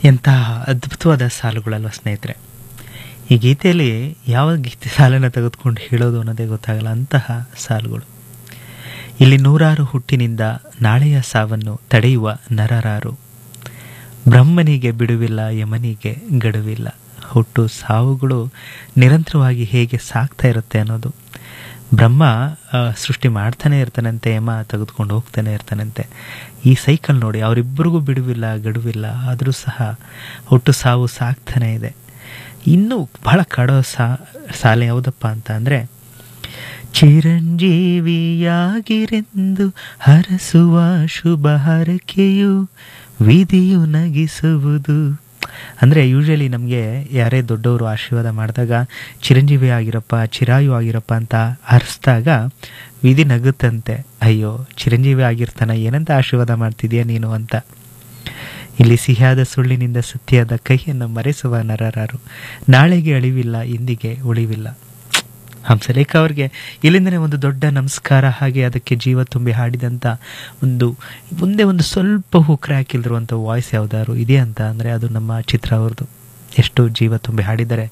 ಎಂತಹ ಅದ್ಭುತವಾದ ಸಾಲುಗಳಲ್ವ ಸ್ನೇಹಿತರೆ ಈ ಗೀತೆಯಲ್ಲಿ ಯಾವ ಗೀತೆ ಸಾಲನ್ನು ತೆಗೆದುಕೊಂಡು ಹೇಳೋದು ಅನ್ನೋದೇ ಗೊತ್ತಾಗಲ್ಲ ಅಂತಹ ಸಾಲುಗಳು ಇಲ್ಲಿ ನೂರಾರು ಹುಟ್ಟಿನಿಂದ ನಾಳೆಯ ಸಾವನ್ನು ತಡೆಯುವ ನರರಾರು ಬ್ರಹ್ಮನಿಗೆ ಬಿಡುವಿಲ್ಲ ಯಮನಿಗೆ ಗಡುವಿಲ್ಲ ಹುಟ್ಟು ಸಾವುಗಳು ನಿರಂತರವಾಗಿ ಹೇಗೆ ಸಾಗ್ತಾ ಇರುತ್ತೆ ಅನ್ನೋದು ಬ್ರಹ್ಮ ಆ, ಸೃಷ್ಟಿ ಮಾಡ್ತಾನೆ ಇರ್ತಾನಂತೆ ಯಮ ತೆಗೆದುಕೊಂಡು ಹೋಗ್ತಾನೆ ಇರ್ತಾನಂತೆ ಈ ಸೈಕಲ್ ನೋಡಿ ಅವರಿಬ್ಬರಿಗೂ ಬಿಡುವಿಲ್ಲ ಗಡುವಿಲ್ಲ ಆದರೂ ಸಹ ಹುಟ್ಟು ಸಾವು ಸಾಗ್ತಾನೆ ಇದೆ ಇನ್ನೂ ಬಹಳ ಕಾಡೋ ಸಾ ಸಾಲೆ ಯಾವುದಪ್ಪ ಅಂತ ಅಂದರೆ ಚಿರಂಜೀವಿಯಾಗಿರೆಂದು ಹರಸುವ ಶುಭ ಹರಕೆಯು ವಿಧಿಯು ನಗಿಸುವುದು ಅಂದರೆ ಯೂಶಲಿ ನಮಗೆ ಯಾರೇ ದೊಡ್ಡವರು ಆಶೀರ್ವಾದ ಮಾಡಿದಾಗ ಚಿರಂಜೀವಿ ಆಗಿರಪ್ಪ ಚಿರಾಯು ಆಗಿರಪ್ಪ ಅಂತ ಹರಿಸ್ದಾಗ ವಿಧಿ ನಗುತ್ತಂತೆ ಅಯ್ಯೋ ಚಿರಂಜೀವಿ ಆಗಿರ್ತಾನ ಏನಂತ ಆಶೀರ್ವಾದ ಮಾಡ್ತಿದ್ಯಾ ನೀನು ಅಂತ ಇಲ್ಲಿ ಸಿಹಿಯಾದ ಸುಳ್ಳಿನಿಂದ ಸತ್ಯದ ಕೈಯನ್ನು ಮರೆಸುವ ನರರಾರು ನಾಳೆಗೆ ಅಳಿವಿಲ್ಲ ಇಂದಿಗೆ ಉಳಿವಿಲ್ಲ ಹಂಸಲೇಖ ಅವ್ರಿಗೆ ಇಲ್ಲಿಂದನೇ ಒಂದು ದೊಡ್ಡ ನಮಸ್ಕಾರ ಹಾಗೆ ಅದಕ್ಕೆ ಜೀವ ತುಂಬಿ ಹಾಡಿದಂಥ ಒಂದು ಮುಂದೆ ಒಂದು ಸ್ವಲ್ಪ ಹೂ ಕ್ರ್ಯಾಕ್ ಇಲ್ದಿರುವಂಥ ವಾಯ್ಸ್ ಯಾವ್ದಾದ್ರು ಇದೆ ಅಂತ ಅಂದರೆ ಅದು ನಮ್ಮ ಚಿತ್ರ ಅವ್ರದ್ದು ಎಷ್ಟು ಜೀವ ತುಂಬಿ ಹಾಡಿದ್ದಾರೆ